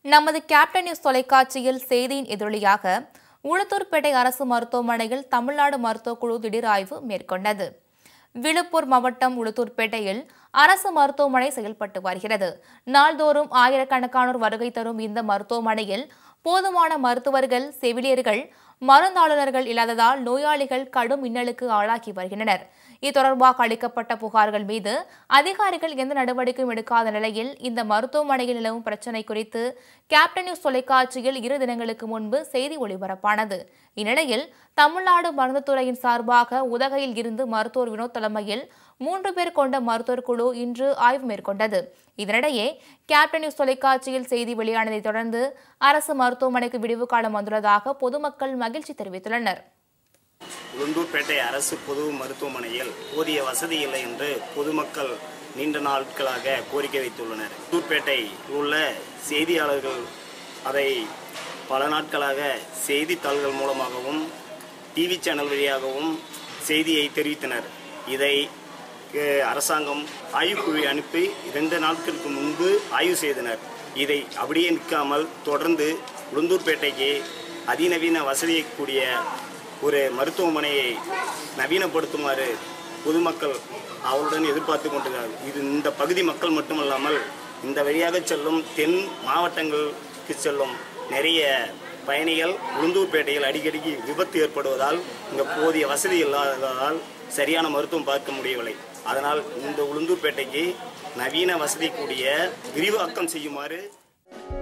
நமது captain news தொலைக்காட்சியில் செய்தியின் எதிரொலியாக உளுத்தூர்பேட்டை அரசு மருத்துவமனையில் தமிழ்நாடு மருத்துவக் குழு திடீர் ஆய்வு மேற்கொண்டது விழுப்புர் மாவட்டம் உளுத்தூர்பேட்டையில் அரசு மருத்துவமனை செயல்பட்டு வருகிறது நாள்தோறும் ஆயிரக்கணக்கானோர் வருகை தரும் இந்த மருத்துவமனையில் போதுமான மருத்துவர்கள் செவிலியர்கள் மருந்தாளுநர்கள் இல்லாததால் நோயாளிகள் கடும் இன்னலுக்கு ஆளாகி வருகின்றனர் இது தொடர்பாக அளிக்கப்பட்ட புகார்கள் மீது அதிகாரிகள் எந்த நடவடிக்கையும் எடுக்காத நிலையில் இந்த மருத்துவமனையில் நிலவும் பிரச்சினை குறித்து கேப்டன் நியூஸ் தொலைக்காட்சியில் இரு தினங்களுக்கு முன்பு செய்தி ஒளிபரப்பானது இந்நிலையில் தமிழ்நாடு மருந்துத்துறையின் சார்பாக உதகையில் இருந்து மருத்துவர் வினோத் தலைமையில் மூன்று பேர் கொண்ட மருத்துவர் குழு இன்று ஆய்வு மேற்கொண்டது இதனிடையே கேப்டன் நியூஸ் தொலைக்காட்சியில் செய்தி வெளியானதைத் தொடர்ந்து அரசு மருத்துவமனைக்கு விடுவு காலம் வந்துள்ளதாக பொதுமக்கள் மகிழ்ச்சி தெரிவித்துள்ளனர் உளுந்தூர்பேட்டை அரசு பொது மருத்துவமனையில் போதிய வசதி இல்லை என்று பொதுமக்கள் நீண்ட நாட்களாக கோரிக்கை வைத்துள்ளனர் உளுந்தூர்பேட்டை உள்ள செய்தியாளர்கள் அதை பல நாட்களாக செய்தித்தாள்கள் மூலமாகவும் டிவி சேனல் வழியாகவும் செய்தியை தெரிவித்தனர் இதை அஹ், அரசாங்கம் ஆய்வுக்குழு அனுப்பி இரண்டு நாட்களுக்கு முன்பு ஆய்வு செய்தனர் இதை அப்படியே நிற்காமல் தொடர்ந்து உளுந்தூர்பேட்டைக்கு அதிநவீன வசதியை கூடிய ஒரு மருத்துவமனையை நவீனப்படுத்துமாறு பொதுமக்கள் அவருடன் எதிர்பார்த்து கொண்டிருக்கிறார்கள் இது இந்த பகுதி மக்கள் மட்டுமல்லாமல் இந்த வழியாக செல்லும் தென் மாவட்டங்களுக்கு செல்லும் நிறைய பயணிகள் உளுந்தூர்பேட்டையில் அடிக்கடிக்கு விபத்து ஏற்படுவதால் இங்கே போதிய வசதி இல்லாததால் சரியான மருத்துவம் பார்க்க முடியவில்லை அதனால் இந்த உளுந்தூர்பேட்டைக்கு நவீன வசதி கூடிய விரிவாக்கம் செய்யுமாறு